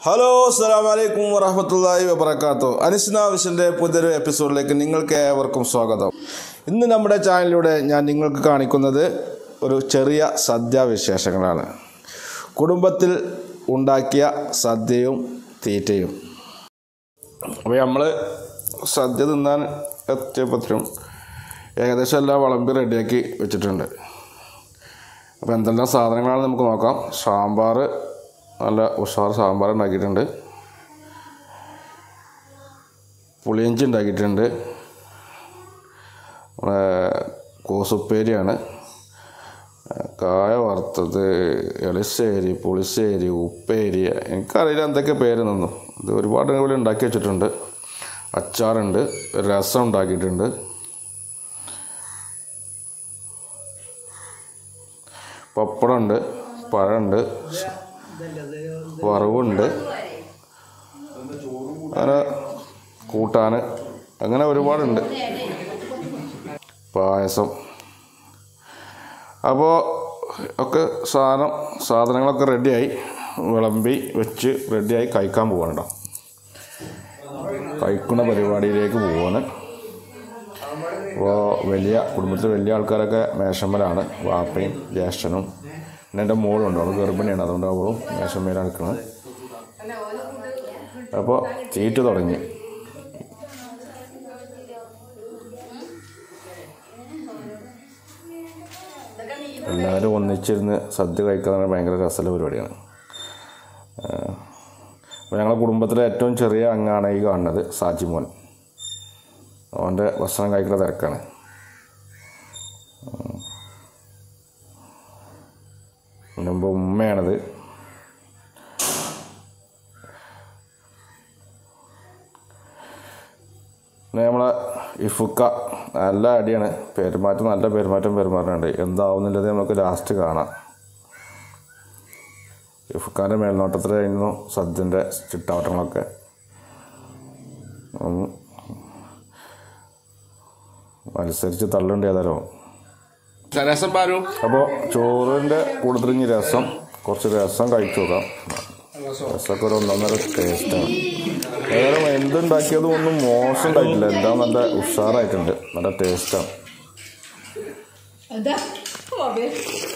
Hello അസ്സലാമു അലൈക്കും വറഹമത്തല്ലാഹി വബർക്കാത്തു അനിസ്ന വിഷൻ്റെ പുതിയൊരു എപ്പിസോഡിലേക്ക് നിങ്ങൾക്ക് ഏവർക്കും സ്വാഗതം ഇന്ന് നമ്മുടെ ചാനലിലൂടെ ഞാൻ നിങ്ങൾക്ക് കാണിക്കുന്നത് ഒരു ചെറിയ സദ്യാവിശേഷങ്ങളാണ് കുടുംബത്തിൽ ഉണ്ടാക്കിയ സദ്യയും തീറ്റയും അപ്പോൾ നമ്മൾ സദ്യ തിന്നാൻ എത്തിയപ്പോഴത്തേനും ഏകദേശം എല്ലാം വിളമ്പി റെഡിയാക്കി വെച്ചിട്ടുണ്ട് അപ്പോൾ എന്തെല്ലാം സാധനങ്ങളാണ് നമുക്ക് നോക്കാം സാമ്പാർ നല്ല ഉഷാർ സാമ്പാർ ഉണ്ടാക്കിയിട്ടുണ്ട് പുളിയിഞ്ചി ഉണ്ടാക്കിയിട്ടുണ്ട് നമ്മുടെ കോസുപ്പേരിയാണ് കായ വറുത്തത് എളിശ്ശേരി പുളിശ്ശേരി ഉപ്പേരി എനിക്കറിയില്ല എന്തൊക്കെ പേര് നിന്നു ഇത് ഒരുപാട് ഇവിടെ ഉണ്ടാക്കി വെച്ചിട്ടുണ്ട് അച്ചാറുണ്ട് രസം ഉണ്ടാക്കിയിട്ടുണ്ട് പപ്പടമുണ്ട് പഴമുണ്ട് വറവുണ്ട് അങ്ങനെ കൂട്ടാൻ അങ്ങനെ ഒരുപാടുണ്ട് പായസം അപ്പോൾ ഒക്കെ സാധനം സാധനങ്ങളൊക്കെ റെഡിയായി വിളമ്പി വെച്ച് റെഡിയായി കഴിക്കാൻ പോവാണ് കേട്ടോ കഴിക്കുന്ന പരിപാടിയിലേക്ക് പോവാണ് അപ്പോൾ വലിയ കുടുംബത്തിൽ വലിയ ആൾക്കാരൊക്കെ മേശമ്മലാണ് വാപ്പയും ജ്യേഷ്ഠനും പിന്നെ എൻ്റെ മോളുണ്ട് അവൾ ഗർഭിണിയാണ് അതുകൊണ്ട് അവളും മേശമ്മയിലാണ് നിൽക്കുന്നത് അപ്പോൾ തീറ്റ തുടങ്ങി എല്ലാവരും ഒന്നിച്ചിരുന്ന് സദ്യ കഴിക്കാൻ ഭയങ്കര രസമുള്ള പരിപാടിയാണ് അപ്പോൾ ഞങ്ങളുടെ കുടുംബത്തിലെ ഏറ്റവും ചെറിയ അംഗമാണ് ഈ കാണുന്നത് സാജിമോൻ അവൻ്റെ ഭക്ഷണം കഴിക്കുന്ന തിരക്കാണ് മുമ്പ് ഉമ്മയാണത് പിന്നെ നമ്മളെ ഇഫുക്ക നല്ല അടിയാണ് പെരുമാറ്റം നല്ല പെരുമാറ്റം പെരുമാറുന്നുണ്ട് എന്താവുന്നില്ലത് നമുക്ക് ലാസ്റ്റ് കാണാം ഇഫുക്കാൻ്റെ മേൽനോട്ടത്തിലായിരുന്നു സദ്യൻ്റെ ചിട്ടാവട്ടങ്ങളൊക്കെ ഉം. മത്സരിച്ച് തള്ളുണ്ട് ഏതായാലും രസം പാരു അപ്പോൾ ചോറിൻ്റെ കൂടുതലിഞ്ഞ് രസം കുറച്ച് രസം കഴിച്ചു നോക്കാം രസമൊക്കെ ഒരു ഒന്നൊന്നര ടേസ്റ്റാണ് ഏതായാലും എന്തുണ്ടാക്കിയതും ഒന്നും മോശം ഉണ്ടായിട്ടില്ല എല്ലാം നല്ല ഉഷാറായിട്ടുണ്ട് നല്ല ടേസ്റ്റാണ് Da. Vabbè.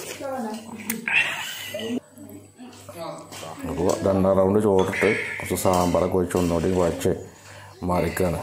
അപ്പോൾ രണ്ടാം റൗണ്ട് ചോറിട്ട് കുറച്ച് സാമ്പാറൊക്കെ ഒഴിച്ച് ഒന്നുകൂടി കുഴച്ച് മറിക്കുകയാണ്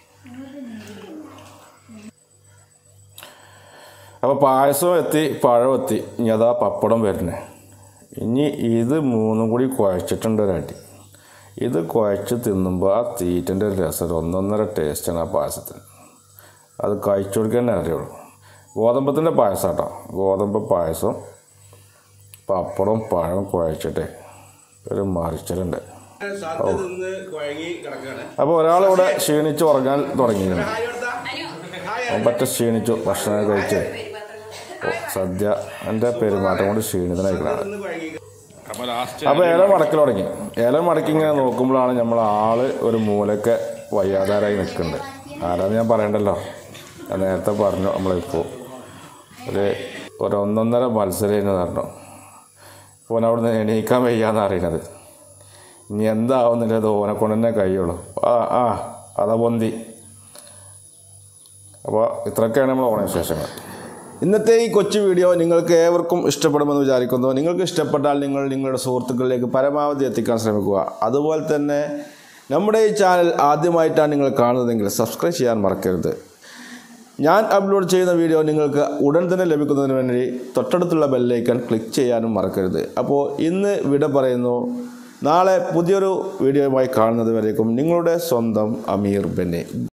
അപ്പോൾ പായസം എത്തി പഴം എത്തി ഇനി അതാ പപ്പടം വരുന്നത് ഇനി ഇത് മൂന്നും കൂടി കുഴച്ചിട്ടുണ്ട് ഒരടി ഇത് കുഴച്ച് തിന്നുമ്പോൾ ആ തീറ്റൻ്റെ രസം ഒന്നൊന്നര ടേസ്റ്റാണ് ആ പായസത്തിന് അത് കഴിച്ചു കൊടുക്കാൻ തന്നെ അറിയുള്ളൂ ഗോതമ്പത്തിൻ്റെ പായസം കേട്ടോ ഗോതമ്പ് പായസം പപ്പടം പഴം കുഴച്ചിട്ട് ഒരു മറിച്ചിട്ടുണ്ട് സദ്യ നിന്ന് കുഴങ്ങി കിടക്കാണ് അപ്പോൾ ഒരാളിവിടെ ക്ഷീണിച്ച് ഉറങ്ങാൻ തുടങ്ങിയിരുന്നു അവൻ പറ്റ ക്ഷീണിച്ചു ഭക്ഷണം കഴിച്ച് ഓ, സദ്യ എൻ്റെ പെരുമാറ്റം കൊണ്ട് ക്ഷീണിതനായിക്കണം അപ്പൊ ലാസ്റ്റ് അപ്പോൾ ഇല മടക്കൽ തുടങ്ങി ഇല മടക്കി ഇങ്ങനെ നോക്കുമ്പോഴാണ് നമ്മൾ ആള് ഒരു മൂലക്ക് വയ്യാതാരായി നിൽക്കുന്നുണ്ട് ആരാന്ന് ഞാൻ പറയണ്ടല്ലോ ഞാൻ നേരത്തെ പറഞ്ഞു നമ്മളിപ്പോൾ ഒരു ഒരു ഒന്നൊന്നര മത്സരം എന്ന് പറഞ്ഞു ഇപ്പോൾ അവിടുന്ന് എണീക്കാൻ വയ്യാന്ന് അറിയണത് ഇനി എന്താവുന്നില്ല അത് ഓനെ കൊണ്ട് തന്നെ കഴിയുള്ളൂ ആ ആ അതാ പൊന്തി അപ്പോൾ ഇത്രയൊക്കെയാണ് നമ്മൾ ഓണവിശേഷങ്ങൾ ഇന്നത്തെ ഈ കൊച്ചു വീഡിയോ നിങ്ങൾക്ക് ഏവർക്കും ഇഷ്ടപ്പെടുമെന്ന് വിചാരിക്കുന്നു നിങ്ങൾക്ക് ഇഷ്ടപ്പെട്ടാൽ നിങ്ങൾ നിങ്ങളുടെ സുഹൃത്തുക്കളിലേക്ക് പരമാവധി എത്തിക്കാൻ ശ്രമിക്കുക അതുപോലെ തന്നെ നമ്മുടെ ഈ ചാനൽ ആദ്യമായിട്ടാണ് നിങ്ങൾ കാണുന്നതെങ്കിൽ സബ്സ്ക്രൈബ് ചെയ്യാൻ മറക്കരുത് ഞാൻ അപ്ലോഡ് ചെയ്യുന്ന വീഡിയോ നിങ്ങൾക്ക് ഉടൻ തന്നെ ലഭിക്കുന്നതിന് വേണ്ടി തൊട്ടടുത്തുള്ള ബെല്ലൈക്കൺ ക്ലിക്ക് ചെയ്യാനും മറക്കരുത് അപ്പോൾ ഇന്ന് വിട പറയുന്നു നാളെ പുതിയൊരു വീഡിയോയുമായി കാണുന്നത് വരേക്കും നിങ്ങളുടെ സ്വന്തം അമീർ ബെന്നെ